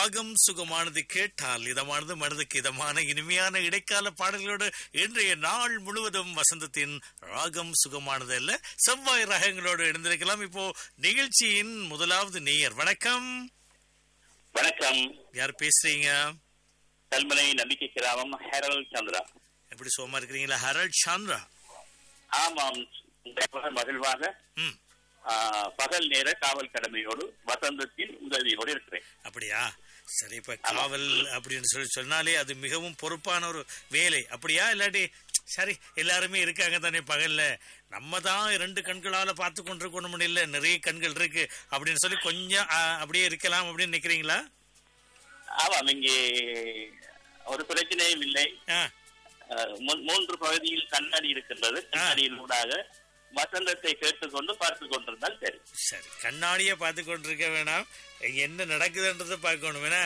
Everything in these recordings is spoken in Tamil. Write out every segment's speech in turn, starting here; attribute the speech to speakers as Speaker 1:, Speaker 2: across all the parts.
Speaker 1: ராகம் சுகமானது கேட்டால் இதமானது மனதுக்கு இதமான இனிமையான இடைக்கால பாடல்களோடு இன்றைய நாள் முழுவதும் வசந்தத்தின் ராகம் சுகமானது அல்ல செவ்வாய் ராகங்களோடு இணைந்திருக்கலாம் இப்போ நிகழ்ச்சியின் முதலாவது நேயர் வணக்கம்
Speaker 2: வணக்கம்
Speaker 1: யார் பேசுறீங்க
Speaker 2: கல்மனை நம்பிக்கை கிராமம் ஹேரல் சந்திரா
Speaker 1: எப்படி சுகமா இருக்கிறீங்களா ஹரல் சாந்திரா
Speaker 2: ஆமாம் இந்த பகல் மகிழ்வாக
Speaker 1: ம்
Speaker 2: ஆ, பகல் நேர காவல் கடமையோடு வசந்தத்தின் உதவியோடு இருக்கிறேன்
Speaker 1: அப்படியா சரி இப்ப காவல் அப்படின்னு சொல்லி சொன்னாலே அது மிகவும் பொறுப்பான ஒரு வேலை அப்படியா இல்லாட்டி சரி எல்லாருமே இருக்காங்க தானே பகல்ல நம்ம தான் ரெண்டு கண்களால பார்த்து கொண்டிருக்கணும் இல்ல நிறைய கண்கள் இருக்கு அப்படின்னு சொல்லி கொஞ்சம் ஆ, அப்படியே இருக்கலாம் அப்படின்னு நினைக்கிறீங்களா
Speaker 2: ஆமாம் இங்கே ஒரு பிரச்சனையும் இல்லை
Speaker 1: ஆ,
Speaker 2: ஆ, மூ- மூன்று பகுதியில் கண்ணாடி இருக்கின்றது கண்ணாடியின் ஊடாக வசந்தத்தை கேட்டுக்கொண்டு பார்த்து கொண்டிருந்தால் சரி
Speaker 1: சரி கண்ணாடியை பார்த்து கொண்டிருக்க வேணாம் என்ன நடக்குதுன்றதை பார்க்கணும் என்ன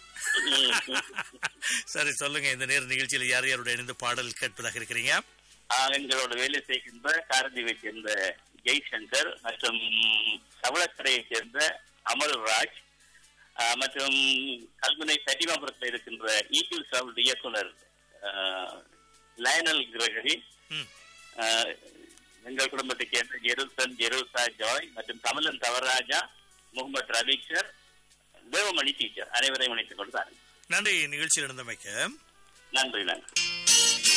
Speaker 1: சரி சொல்லுங்க இந்த நேர நிகழ்ச்சியில யார் யாரோட இணைந்து பாடல் கேட்பதாக இருக்கிறீங்க
Speaker 2: ஆ, எங்களோட வேலை செய்கின்ற காரதீவை சேர்ந்த ஜெய்சங்கர் மற்றும் சவளக்கரையை சேர்ந்த அமல்ராஜ் ஆ, மற்றும் கல்முனை சட்டிமாபுரத்தில் இருக்கின்ற ஈகிள் சவுண்ட் இயக்குனர் ஆ, லயனல் கிரகரி
Speaker 1: ம்
Speaker 2: ஆ, எங்கள் குடும்பத்தைச் சேர்ந்த ஜெருசன் ஜெருசா ஜாய் மற்றும் கமலன் தவராஜா முகமது ரபீக் தேவமணி டீச்சர் அனைவரையும் இணைத்துக் கொண்டு
Speaker 1: நன்றி நிகழ்ச்சியில் இருந்தமைக்கு
Speaker 2: நன்றி நன்றி